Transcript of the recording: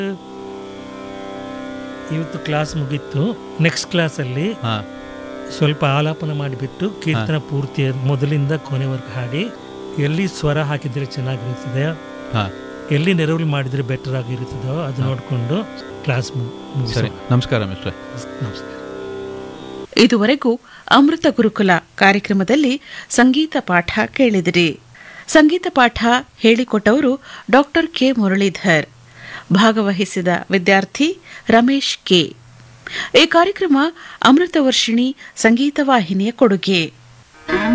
ಇವತ್ತು ಕ್ಲಾಸ್ ಮುಗೀತು ನೆಕ್ಸ್ಟ್ ಕ್ಲಾಸಲ್ಲಿ ಹಾ ಸ್ವಲ್ಪ ಆಲಾಪನ ಮಾಡಿಬಿಟ್ಟು ಕೀರ್ತನ ಪೂರ್ತಿ ಮೊದಲಿಂದ ಕೊನೆವರೆಗೂ ಹಾಡಿ ಎಲ್ಲಿ ಸ್ವರ ಹಾಕಿದ್ರೆ ಚೆನ್ನಾಗಿರುತ್ತದೆ ಹಾ ಎಲ್ಲಿ ನೆರವಳಿ ಮಾಡಿದ್ರೆ ಬೆಟರ್ ಆಗಿರುತ್ತದೋ ಅದು ನೋಡಿಕೊಂಡು ಕ್ಲಾಸ್ ಸರಿ ನಮಸ್ಕಾರ ಮಿಸ್ಟ್ರೆ ನಮಸ್ಕಾರ ಇದುವರೆಗೂ ಅಮೃತ ಗುರುಕುಲ ಕಾರ್ಯಕ್ರಮದಲ್ಲಿ ಸಂಗೀತ ಪಾಠ ಕೇಳಿದಿರಿ ಸಂಗೀತ ಪಾಠ ಹೇಳಿಕೊಟ್ಟವರು ಡಾಕ್ಟರ್ ಕೆ ಮುರಳೀಧರ್ ಭಾಗವಹಿಸಿದ ವಿದ್ಯಾರ್ಥಿ ರಮೇಶ್ ಕೆ ಈ ಕಾರ್ಯಕ್ರಮ ಅಮೃತ ವರ್ಷಿಣಿ ಸಂಗೀತ ವಾಹಿನಿಯ ಕೊಡುಗೆ